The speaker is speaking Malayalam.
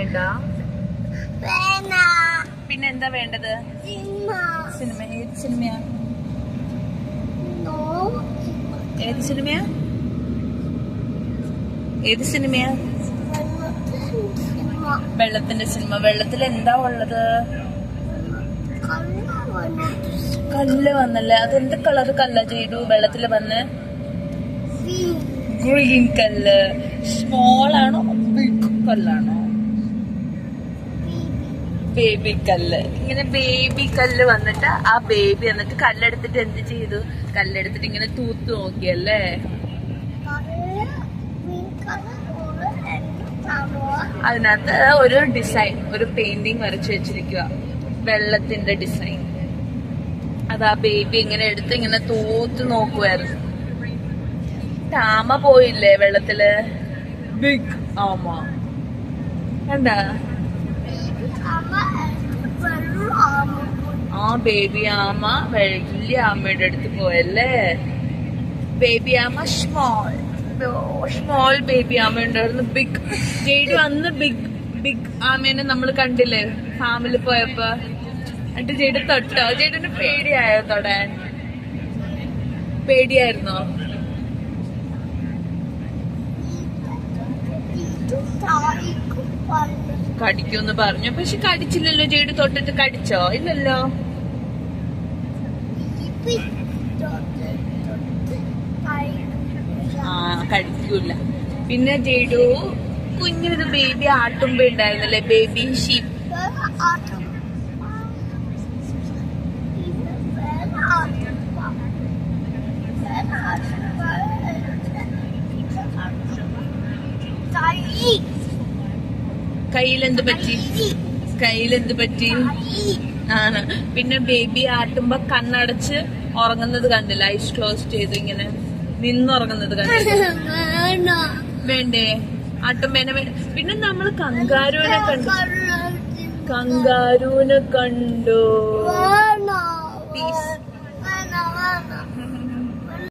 വേണ്ട വേണ പിന്നെ എന്താ വേണ്ടത് സിനിമ സിനിമ ഏത് സിനിമയാ നോ ഏത് സിനിമയാ ഏത് സിനിമയാ സിനിമ വെള്ളത്തിന്റെ സിനിമ വെള്ളത്തിൽ എന്താ ഉള്ളത് കണ്ണ വന്നിട്ട് കല്ല് വന്നല്ലേ അതെന്ത് കളർ കല്ല ചെയ്തു വെള്ളത്തിൽ വന്ന് ഗ്രീൻ കല്ല് സ്മോൾ ആണോ ബിഗ് കല്ലാണോ ബേബി കല്ല് ഇങ്ങനെ ബേബി കല്ല് വന്നിട്ട് ആ ബേബി എന്നിട്ട് കല്ലെടുത്തിട്ട് എന്ത് ചെയ്തു കല്ലെടുത്തിട്ട് ഇങ്ങനെ തൂത്ത് നോക്കിയല്ലേ അതിനകത്ത് ഒരു ഡിസൈൻ ഒരു പെയിന്റിങ് വരച്ചു വെച്ചിരിക്കുക വെള്ളത്തിന്റെ ഡിസൈൻ അത് ആ ബേബി ഇങ്ങനെ എടുത്ത് ഇങ്ങനെ തൂത്ത് നോക്കുമായിരുന്നു താമ പോയില്ലേ വെള്ളത്തില് ബിഗ് ആമ കണ്ട ആ ബേബി ആമ വലിയ ആമയുടെ അടുത്ത് പോയല്ലേ ബേബി ആമ സ്മോൾ സ്മോൾ ബേബി ആമ ഉണ്ടായിരുന്നു ബിഗ് ജെയ്ഡു അന്ന് ബിഗ് ബിഗ് ആമേനെ നമ്മൾ കണ്ടില്ലേ ഫാമിൽ പോയപ്പോ എന്നിട്ട് ജെയ്ഡ് തൊട്ടോ ജെയ്ഡിന് പേടിയായോ തൊടാൻ പേടിയായിരുന്നോ കടിക്കുമെന്ന് പറഞ്ഞു പക്ഷെ കടിച്ചില്ലല്ലോ ജെയ്ഡ് തൊട്ടിട്ട് കടിച്ചോ ഇല്ലല്ലോ ആ കടിക്കൂല പിന്നെ ജെയ്ഡു കുഞ്ഞിനത് ബേബി ആട്ടുമ്പോ ഉണ്ടായിരുന്നല്ലേ ബേബി ഷീപ്പ് കയ്യിലെന്ത് പറ്റി കയ്യിലെന്ത് പറ്റി ആണ് പിന്നെ ബേബി ആട്ടുമ്പോ കണ്ണടച്ച് ഉറങ്ങുന്നത് കണ്ടില്ല ഐസ് ക്ലോസ് ചെയ്ത് ഇങ്ങനെ നിന്നുറങ്ങുന്നത് കണ്ടില്ല വേണ്ടേ ആട്ടുമ്പേനെ വേ- പിന്നെ നമ്മൾ കങ്കാരുവിനെ കണ്ടു കങ്കാരുവിനെ കണ്ടു Peace.